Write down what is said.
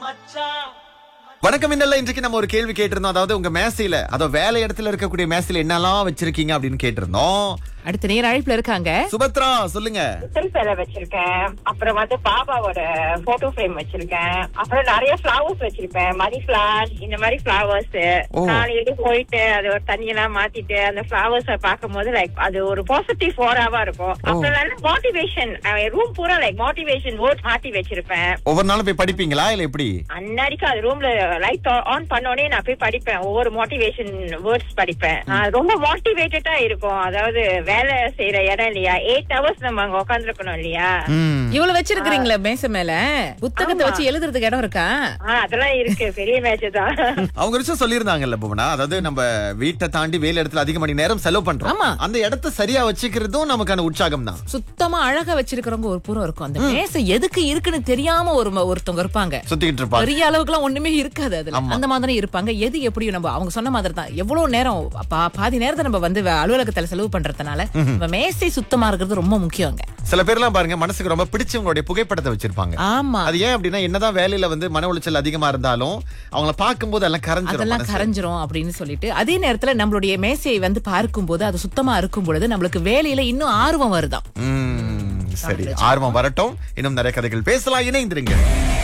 வணக்கம் இன்னல்ல இன்றைக்கு நம்ம ஒரு கேள்வி கேட்டிருந்தோம் அதாவது உங்க மேசையில அதோ வேலை இடத்துல இருக்கக்கூடிய மேசையில என்னெல்லாம் வச்சிருக்கீங்க அப்படின்னு கேட்டிருந்தோம் அடுத்த நேர அழைப்புல இருக்காங்க சுபத்ரா சொல்லுங்க சில் சிலை வச்சிருக்கேன் அப்புறம் வந்து பாபாவோட போட்டோ ஃப்ரேம் வச்சிருக்கேன் அப்புறம் நிறைய ஃபிளவர்ஸ் வச்சிருப்பேன் மணி ஃபிளவர் இந்த மாதிரி ஃபிளவர்ஸ் ஓ. காலையில போயிட்டு அது ஒரு தண்ணியெல்லாம் மாத்திட்டு அந்த ஃபிளவர்ஸ் பார்க்கும்போது லைக் அது ஒரு பாசிட்டிவ் ஃபோராவா இருக்கும் அப்புறம் நல்ல மோட்டிவேஷன் ரூம் பூரா லைக் மோட்டிவேஷன் வேர்ட் மாட்டி வச்சிருப்பேன் ஒவ்வொரு நாளும் போய் படிப்பீங்களா இல்ல எப்படி அன்னாடிக்கு அது ரூம்ல லைட் ஆன் பண்ணோடனே நான் போய் படிப்பேன் ஒவ்வொரு மோட்டிவேஷன் வேர்ட்ஸ் படிப்பேன் ஆஹ் ரொம்ப மோட்டிவேட்டடா இருக்கும் அதாவது வேலை செய்யற இடம் இல்லையா எயிட் ஹவர்ஸ் நம்ம அங்க உட்காந்துருக்கணும் இல்லையா ம். இவ்வளவு வச்சிருக்கீங்களா மேசை மேல புத்தகத்தை வச்சு எழுதுறதுக்கு இடம் இருக்கா ஆஹ் அதெல்லாம் இருக்கு பெரிய மேட்ச் தான் அவங்க ஒரு விஷயம் சொல்லியிருந்தாங்கல்ல புவனா அதாவது நம்ம வீட்டை தாண்டி வேலை இடத்துல அதிக மணி நேரம் செலவு பண்றோம் ஆமா. அந்த இடத்த சரியா வச்சுக்கிறதும் நமக்கான உற்சாகம் தான் சுத்தமா அழகா வச்சிருக்கிறவங்க ஒரு புறம் இருக்கும் அந்த மேசை எதுக்கு இருக்குன்னு தெரியாம ஒரு ம- ஒருத்தவங்க இருப்பாங்க சுத்திக்கிட்டு இருப்பாங்க பெரிய அளவுக்கு எல்லாம் ஒண்ணுமே இருக்காது அதுல அந்த மாதிரி இருப்பாங்க எது எப்படி நம்ம அவங்க சொன்ன மாதிரி தான் எவ்வளவு நேரம் பா- பாதி நேரத்தை நம்ம வந்து வே- அலுவலகத்துல செலவு பண்றதுனால நம்ம மேசை சுத்தமா இருக்கிறது ரொம்ப முக்கியங்க சில பேர்லாம் பாருங்க மனசுக்கு ரொம்ப பிடிச்சவங்களுடைய புகைப்படத்தை வச்சிருப்பாங்க ஆமா அது ஏன் அப்படின்னா என்னதான் வேலையில வந்து மன உளைச்சல் அதிகமா இருந்தாலும் அவங்கள பார்க்கும்போது எல்லாம் கரைஞ்சிரும் அதெல்லாம் மனசு. கரைஞ்சிரும் அப்படின்னு சொல்லிட்டு அதே நேரத்துல நம்மளுடைய மேசையை வந்து பார்க்கும்போது அது சுத்தமா இருக்கும் பொழுது நம்மளுக்கு வேலையில இன்னும் ஆர்வம் வருதாம் ம், சரி ஆர்வம் வரட்டும் இன்னும் நிறைய கதைகள் பேசலாம் இணைந்திருங்க